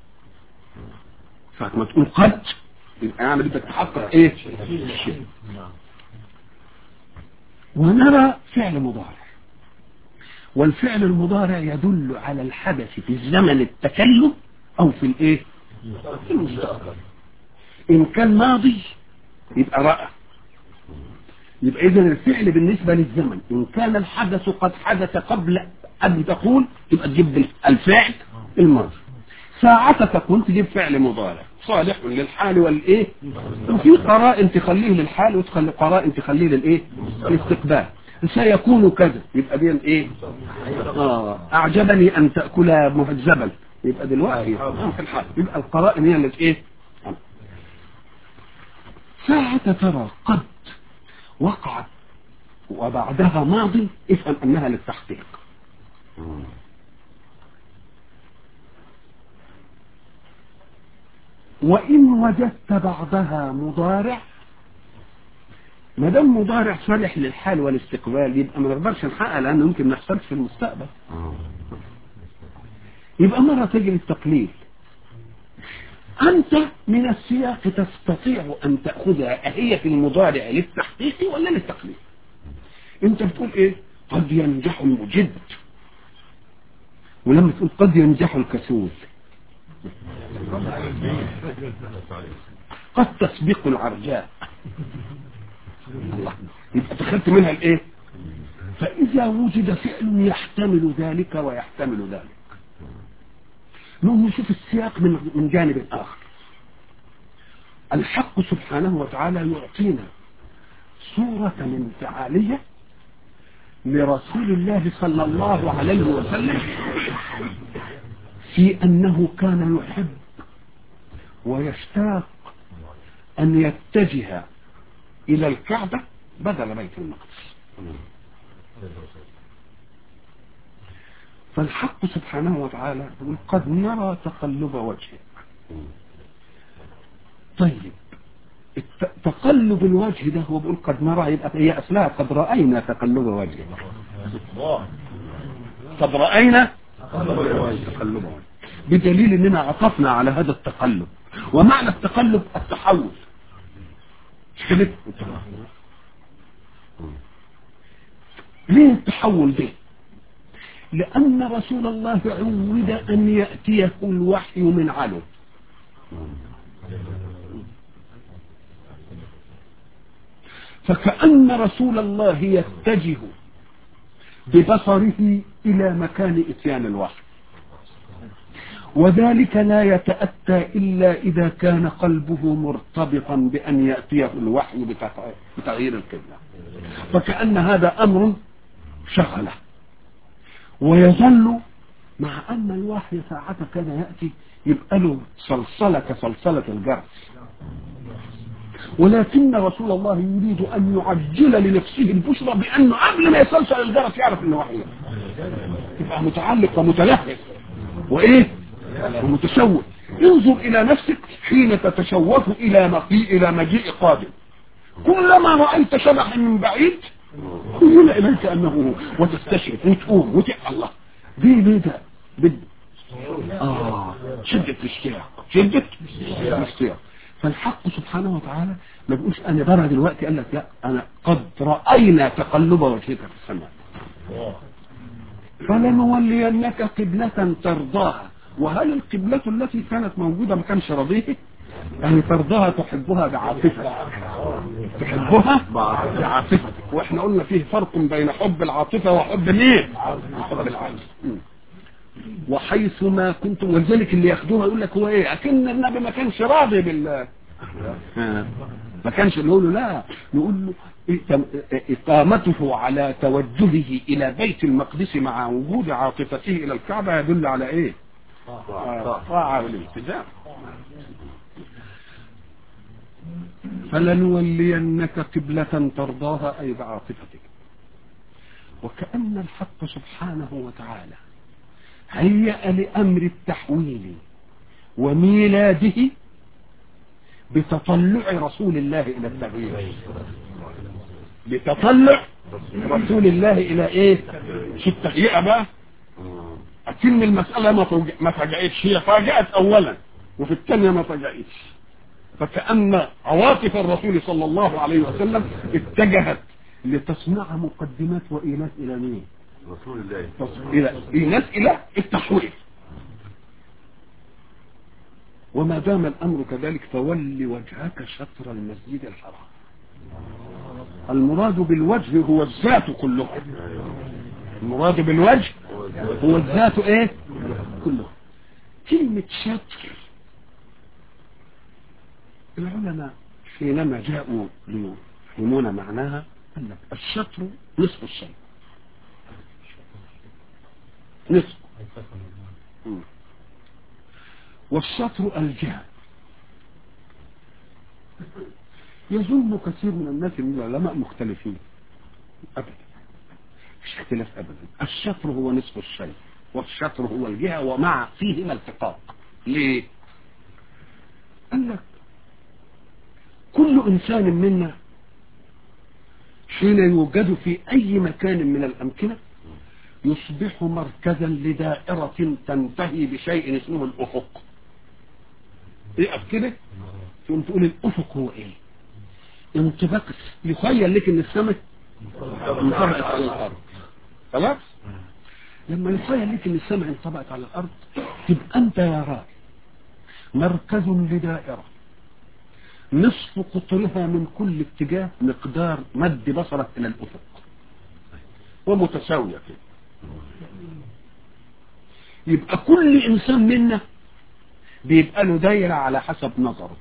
S1: فما تقول قد يبقى يعني بدك تحقق ايه الشيء ونرى فعل مضارع والفعل المضارع يدل على الحدث في زمن التكلم او في الايه في المستقبل ان كان ماضي يبقى رأى يبقى اذا الفعل بالنسبة للزمن ان كان الحدث قد حدث قبل ان تقول يبقى تجيب الفعل الماضي ساعة تكون تجيب فعل مضارع صالح للحال والايه وفي قرائن تخليه للحال وتخلي قرائن تخليه للايه الاستقبال سيكون كذا يبقى دي ايه اه اعجبني ان تاكل مهذبا يبقى دلوقتي في الحال يبقى القرائن هي اللي ايه ساعة ترى قد وقعت وبعدها ماضي افهم انها للتحقيق وإن وجدت بعضها مضارع ما دام مضارع صالح للحال والاستقبال يبقى ما نقدرش نحقق لأنه يمكن ما يحصلش في المستقبل يبقى مرة تجري التقليل أنت من السياق تستطيع أن تأخذها أهي في المضارع للتحقيق ولا للتقليل أنت بتقول إيه قد ينجح المجد ولما تقول قد ينجح الكسول قد تسبق العرجاء الله يبقى دخلت منها الايه فاذا وجد فعل يحتمل ذلك ويحتمل ذلك نقوم نشوف السياق من من جانب اخر الحق سبحانه وتعالى يعطينا صورة انفعالية لرسول الله صلى الله عليه وسلم في أنه كان يحب ويشتاق أن يتجه إلى الكعبة بدل بيت المقدس فالحق سبحانه وتعالى يقول قد نرى تقلب وجهك طيب تقلب الوجه ده هو بيقول قد نرى يبقى هي أصلها قد رأينا تقلب وجهك قد رأينا تقلب وجهك بدليل اننا عطفنا على هذا التقلب ومعنى التقلب التحول ليه التحول ده لأن رسول الله عود أن يأتيه الوحي من علو فكأن رسول الله يتجه ببصره إلى مكان إتيان الوحي وذلك لا يتأتى إلا إذا كان قلبه مرتبطا بأن يأتيه الوحي بتغيير القبلة فكأن هذا أمر شغله ويظل مع أن الوحي ساعة كان يأتي يبقى له صلصلة كصلصلة الجرس ولكن رسول الله يريد أن يعجل لنفسه البشرى بأنه قبل ما يصلصل الجرس يعرف أنه وحي يبقى متعلق ومتلهف وإيه ومتشوق انظر إلى نفسك حين تتشوف إلى مقيء إلى مجيء قادم كلما رأيت شبحا من بعيد يقول إليك أنه هو وتستشرف وتقوم وتقع الله دي ليه ده بد اه شدة الاشتياق شدة الاشتياق فالحق سبحانه وتعالى ما بيقولش انا برا دلوقتي قال لك لا انا قد راينا تقلب وجهك في السماء فلنولينك قبلة ترضاها وهل القبلة التي كانت موجودة ما كانش راضيه يعني ترضاها تحبها بعاطفتك تحبها بعاطفتك واحنا قلنا فيه فرق بين حب العاطفة وحب مين حب العاطفة وحيث ما كنتم ولذلك اللي ياخدوها يقول لك هو ايه اكن النبي ما كانش راضي بال ما كانش نقول له لا نقول له إقامته على توجهه إلى بيت المقدس مع وجود عاطفته إلى الكعبة يدل على إيه؟ طاعة والالتزام فلنولينك قبلة ترضاها أي بعاطفتك وكأن الحق سبحانه وتعالى هيأ لأمر التحويل وميلاده بتطلع رسول الله إلى التغيير بتطلع رسول الله إلى إيه شو التهيئة بقى أكن المسألة ما فوج... ما فاجأتش هي فاجأت أولا وفي الثانية ما فاجأتش فكأن عواطف الرسول صلى الله عليه وسلم اتجهت لتصنع مقدمات وإيناس إلى مين
S2: رسول الله
S1: إلى إيناس إلى التحويل وما دام الأمر كذلك فول وجهك شطر المسجد الحرام المراد بالوجه هو الذات كلها المراد بالوجه هو الذات ايه كله كلمة شطر العلماء حينما جاءوا ليفهمون معناها قال لك الشطر نصف الشيء نصف والشطر الجهة يظن كثير من الناس ان العلماء مختلفين ابدا مش اختلاف ابدا الشطر هو نصف الشيء والشطر هو الجهة ومع فيهما التقاط ليه قال لك كل انسان منا حين يوجد في اي مكان من الامكنة يصبح مركزا لدائرة تنتهي بشيء اسمه الافق ايه كده تقوم تقول الافق هو ايه انطباق يخيل لك ان السماء انطبقت على الارض خلاص لما يخيل لك ان السماء انطبقت على الارض تبقى انت يا راجل مركز لدائرة نصف قطرها من كل اتجاه مقدار مد بصرك الى الافق ومتساوية كده يبقى كل انسان منا بيبقى له دايرة على حسب نظره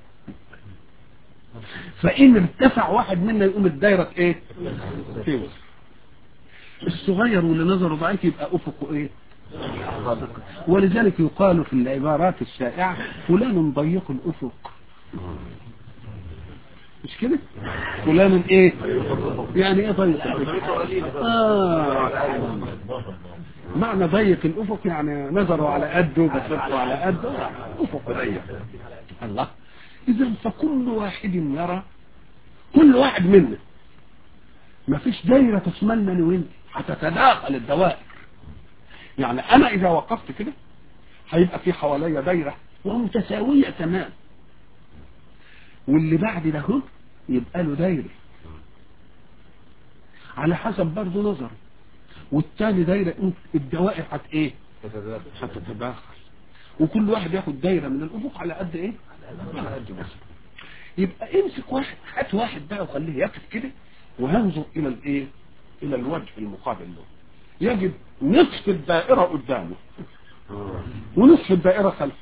S1: فإن ارتفع واحد منا يقوم الدايرة ايه توسع الصغير واللي نظره ضعيف يبقى أفقه ايه ولذلك يقال في العبارات الشائعة فلان ضيق الأفق مش كده فلان ايه يعني ايه ضيق الأفق آه. معنى ضيق الأفق يعني نظره على قده بصرته على قده أفق ضيق الله إذا فكل واحد يرى كل واحد منا ما فيش دايرة تشملنا انا وانت هتتداخل الدوائر يعني أنا إذا وقفت كده هيبقى في حواليا دايرة ومتساوية تمام واللي بعد ده هو يبقى له دايرة على حسب برضه نظره والتاني دايرة الدوائر هت ايه هتتداخل وكل واحد ياخد دايرة من الأفق على قد ايه على قد بس يبقى امسك واحد هات واحد بقى وخليه يقف كده وينظر الى الايه الى الوجه المقابل له يجد نصف الدائرة قدامه ونصف الدائرة خلفه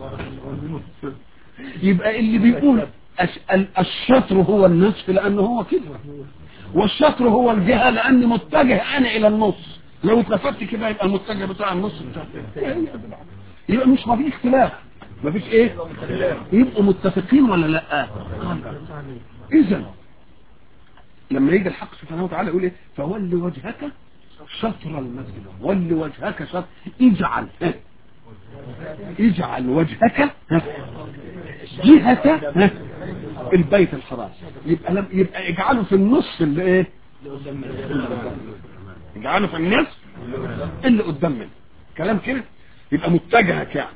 S1: يبقى اللي بيقول الشطر هو النصف لانه هو كده والشطر هو الجهة لاني متجه انا الى النص لو اتلفت كده يبقى المتجه بتاع النص بتاع يبقى مش ما فيش اختلاف ما فيش ايه يبقوا متفقين ولا لا اذا لما يجي الحق سبحانه وتعالى يقول ايه فول وجهك شطر المسجد ول وجهك شطر اجعل اجعل وجهك جهة البيت الحرام يبقى لم يبقى اجعله في النص اللي ايه اجعله في النص اللي قدام منه كلام كده يبقى متجهك يعني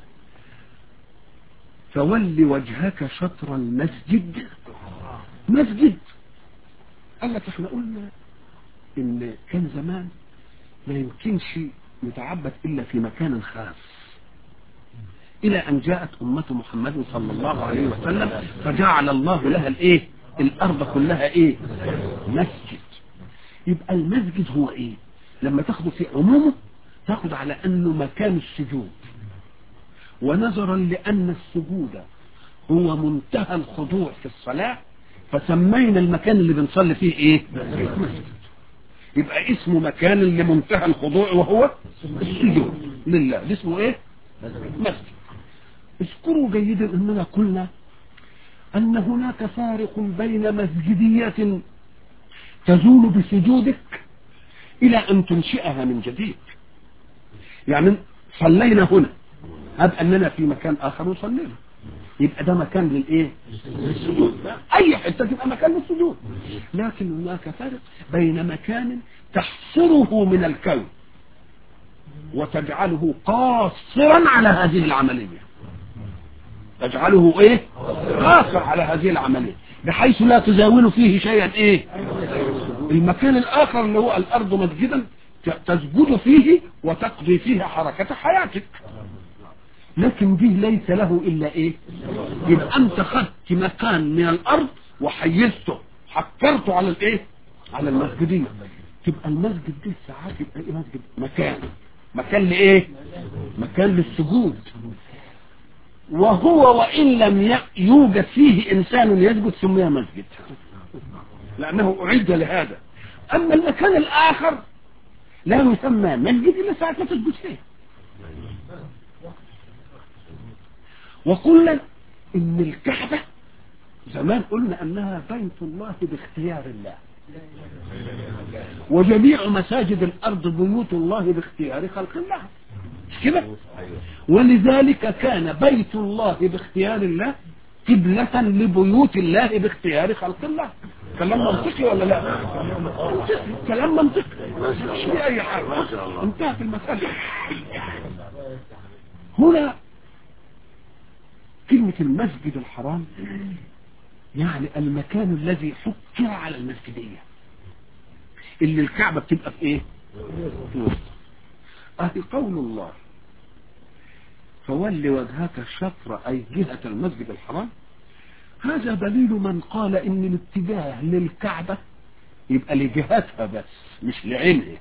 S1: فول وجهك شطر المسجد مسجد قال لك احنا قلنا ان كان زمان ما يمكنش يتعبد الا في مكان خاص الى ان جاءت امة محمد صلى الله عليه وسلم فجعل الله لها الايه الارض كلها ايه مسجد يبقى المسجد هو ايه لما تاخده في عمومه تاخد على انه مكان السجود ونظرا لان السجود هو منتهى الخضوع في الصلاة فسمينا المكان اللي بنصلي فيه ايه مسجد يبقى اسمه مكان لمنتهى الخضوع وهو السجود لله ده اسمه ايه مسجد اذكروا جيدا اننا قلنا ان هناك فارق بين مسجدية تزول بسجودك الى ان تنشئها من جديد يعني صلينا هنا هب اننا في مكان اخر وصلينا يبقى ده مكان للايه للسجود اي حته تبقى مكان للسجود لكن هناك فرق بين مكان تحصره من الكون وتجعله قاصرا على هذه العمليه تجعله ايه قاصر على هذه العمليه بحيث لا تزاول فيه شيئا ايه المكان الاخر اللي هو الارض مسجدا تسجد فيه وتقضي فيه حركه حياتك لكن دي ليس له الا ايه يبقى انت خدت مكان من الارض وحيزته حكرته على الايه على المسجدية تبقى المسجد دي ساعات يبقى ايه مسجد مكان مكان لايه مكان للسجود وهو وان لم يوجد فيه انسان يسجد سمي مسجد لانه اعد لهذا اما المكان الاخر لا يسمى مسجد الا ساعه ما تسجد فيه وقلنا ان الكعبة زمان قلنا انها بيت الله باختيار الله وجميع مساجد الارض بيوت الله باختيار خلق الله مش كده ولذلك كان بيت الله باختيار الله قبلة لبيوت الله باختيار خلق الله كلام منطقي ولا لا منطقي. كلام منطقي مش في اي حاجة انتهت المسألة هنا كلمة المسجد الحرام يعني المكان الذي حكر على المسجدية اللي الكعبة بتبقى في ايه في وسط اهي قول الله فول وجهك شطر اي جهة المسجد الحرام هذا دليل من قال ان الاتجاه للكعبة يبقى لجهتها بس مش لعينها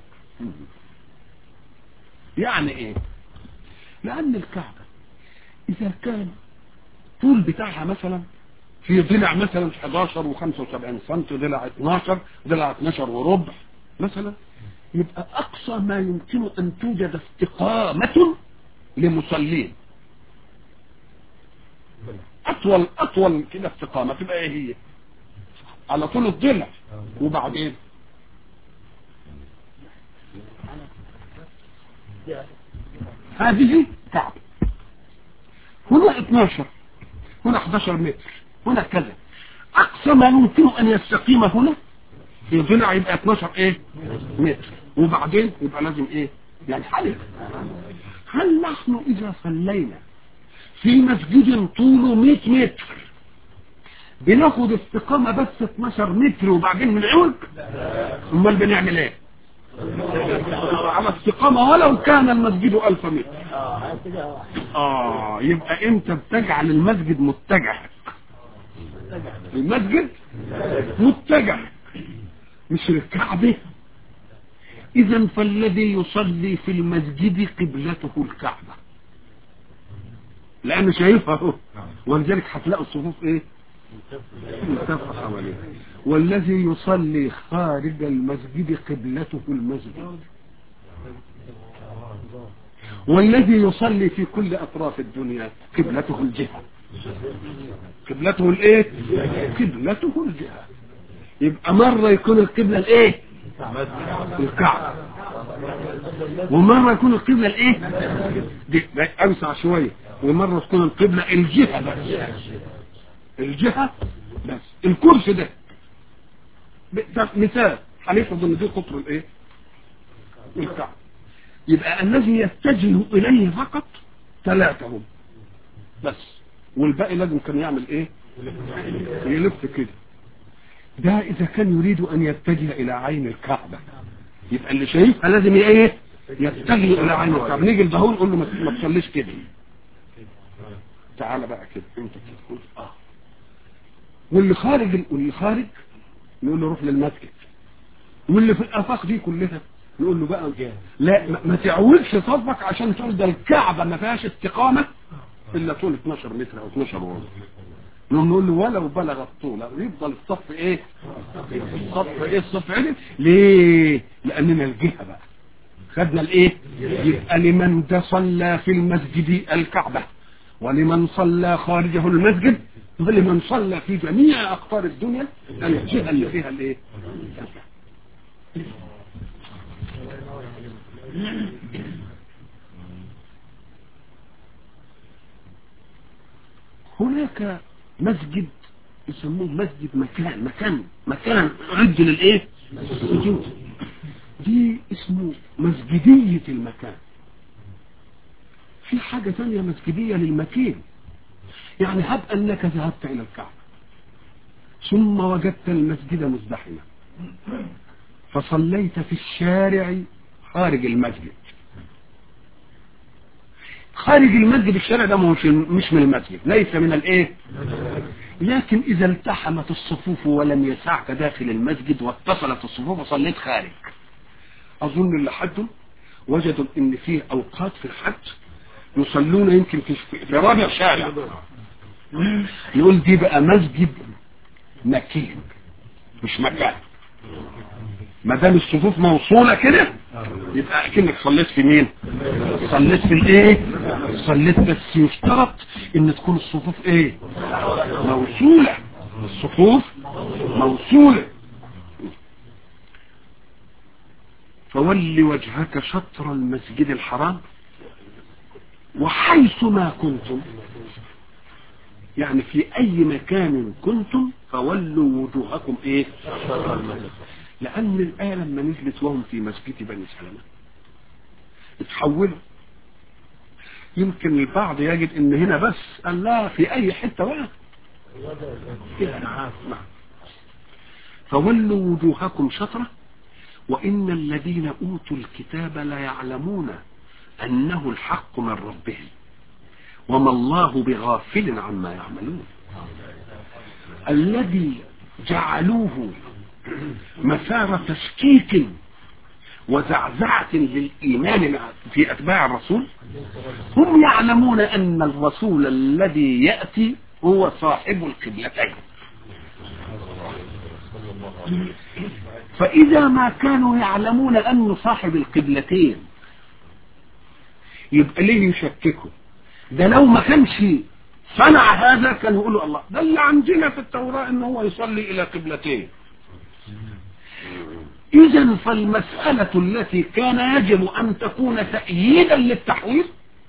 S1: يعني ايه لان الكعبة اذا كان طول بتاعها مثلا في ضلع مثلا 11 و75 سم ضلع 12 ضلع 12 وربع مثلا يبقى اقصى ما يمكن ان توجد استقامة لمصلين اطول اطول كده استقامة تبقى ايه هي على طول الضلع وبعدين هذه كعب هنا 12 هنا 11 متر هنا كذا اقصى ما يمكن ان يستقيم هنا في ضلع يبقى 12 ايه متر وبعدين يبقى لازم ايه يعني حلق هل نحن اذا صلينا في مسجد طوله 100 متر بناخد استقامة بس 12 متر وبعدين بنعوج امال بنعمل ايه على استقامة ولو كان المسجد ألف متر آه يبقى أنت بتجعل المسجد متجه المسجد متجه مش الكعبة إذا فالذي يصلي في المسجد قبلته الكعبة لأنه شايفها هو ولذلك هتلاقوا الصفوف إيه ملتفة حواليه والذي يصلي خارج المسجد قبلته المسجد والذي يصلي في كل اطراف الدنيا قبلته الجهة قبلته الايه قبلته الجهة يبقى مرة يكون القبلة الايه الكعبة ومرة يكون القبلة الايه دي اوسع شوية ومرة تكون القبلة الجهة بس الجهة بس الكرسي ده ده مثال هنفرض ان دي قطر الايه الكعبة يبقى الذي يتجه اليه فقط ثلاثة هم بس والباقي لازم كان يعمل ايه يلف كده ده اذا كان يريد ان يتجه الى عين الكعبة يبقى اللي شايفها لازم ايه يتجه الى عين الكعبة نيجي لدهون نقول له ما ما تصليش كده تعالى بقى كده انت كده قول اه واللي خارج واللي خارج نقول له روح للمسجد واللي في الافاق دي كلها نقول له بقى لا ما- ما تعوجش صفك عشان تقول ده الكعبه ما فيهاش استقامه الا طول 12 متر او 12 ونص نقوم نقول له ولو بلغ الطول يفضل الصف ايه الصف ايه الصف عدل ليه لاننا الجهه بقى خدنا الايه يبقى لمن تصلى في المسجد الكعبه ولمن صلى خارجه المسجد ولمن صلى في جميع اقطار الدنيا الجهه اللي فيها الايه هناك مسجد يسموه مسجد مكان مكان مكان عد للايه السجود دي اسمه مسجدية المكان في حاجة ثانية مسجدية للمكان يعني هب أنك ذهبت إلى الكعبة ثم وجدت المسجد مزدحما فصليت في الشارع خارج المسجد خارج المسجد الشارع ده مش مش من المسجد ليس من الايه لكن اذا التحمت الصفوف ولم يسعك داخل المسجد واتصلت الصفوف وصليت خارج اظن اللي حدوا وجدوا ان فيه اوقات في الحج يصلون يمكن في, في رابع شارع يقول دي بقى مسجد مكين مش مكان ما دام الصفوف موصوله كده يبقى اكنك صليت في مين صليت في الايه صليت بس يشترط ان تكون الصفوف ايه موصوله الصفوف موصوله فول وجهك شطر المسجد الحرام وحيث ما كنتم يعني في اي مكان كنتم فولوا وجوهكم ايه لان الايه لما نزلت وهم في مسجد بني سلمة اتحولوا يمكن البعض يجد ان هنا بس قال لا في اي حته بقى كده نعم نعم. فولوا وجوهكم شطره وان الذين اوتوا الكتاب لا يعلمون انه الحق من ربهم وما الله بغافل عما يعملون الذي جعلوه مسار تشكيك وزعزعة للإيمان في أتباع الرسول هم يعلمون أن الرسول الذي يأتي هو صاحب القبلتين فإذا ما كانوا يعلمون أنه صاحب القبلتين يبقى ليه يشككوا ده لو ما كانش صنع هذا كان يقولوا الله ده اللي عندنا في التوراة ان هو يصلي الى قبلتين اذا فالمسألة التي كان يجب ان تكون تأييدا للتحويل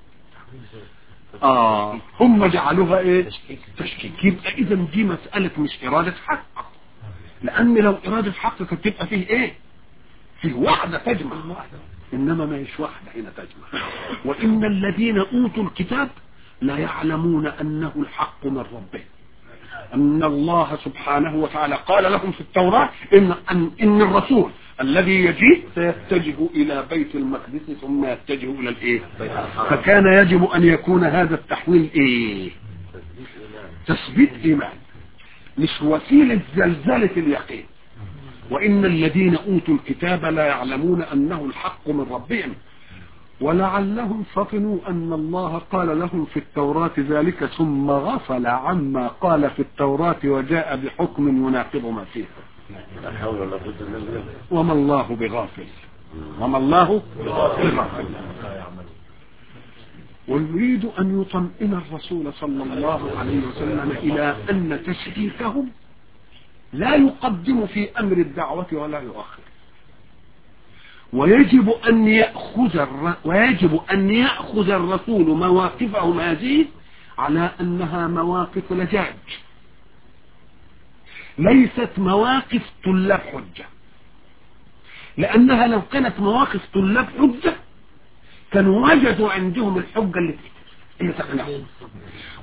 S1: اه هم جعلوها ايه تشكيك يبقى اذا دي مسألة مش ارادة حق لان لو ارادة حق كانت تبقى فيه ايه فيه واحدة تجمع انما ما هيش واحدة هنا تجمع وان الذين اوتوا الكتاب لا يعلمون انه الحق من ربهم ان الله سبحانه وتعالى قال لهم في التوراة ان, أن, إن الرسول الذي يجيء سيتجه الى بيت المقدس ثم يتجه الى الايه فكان يجب ان يكون هذا التحويل ايه تثبيت ايمان مش وسيلة زلزلة اليقين وإن الذين أوتوا الكتاب لا يعلمون أنه الحق من ربهم ولعلهم فطنوا أن الله قال لهم في التوراة ذلك ثم غفل عما قال في التوراة وجاء بحكم يناقض ما فيها
S2: لا حول ولا قوة الا بالله
S1: وما الله بغافل وما الله بغافل ويريد أن يطمئن الرسول صلى الله عليه وسلم إلى أن تشريكهم لا يقدم في أمر الدعوة ولا يؤخر ويجب أن يأخذ الر... ويجب أن يأخذ الرسول مواقفهم هذه على أنها مواقف لجاج ليست مواقف طلاب حجة لأنها لو كانت مواقف طلاب حجة كانوا وجدوا عندهم الحجة اللي تكتب هي تقنعه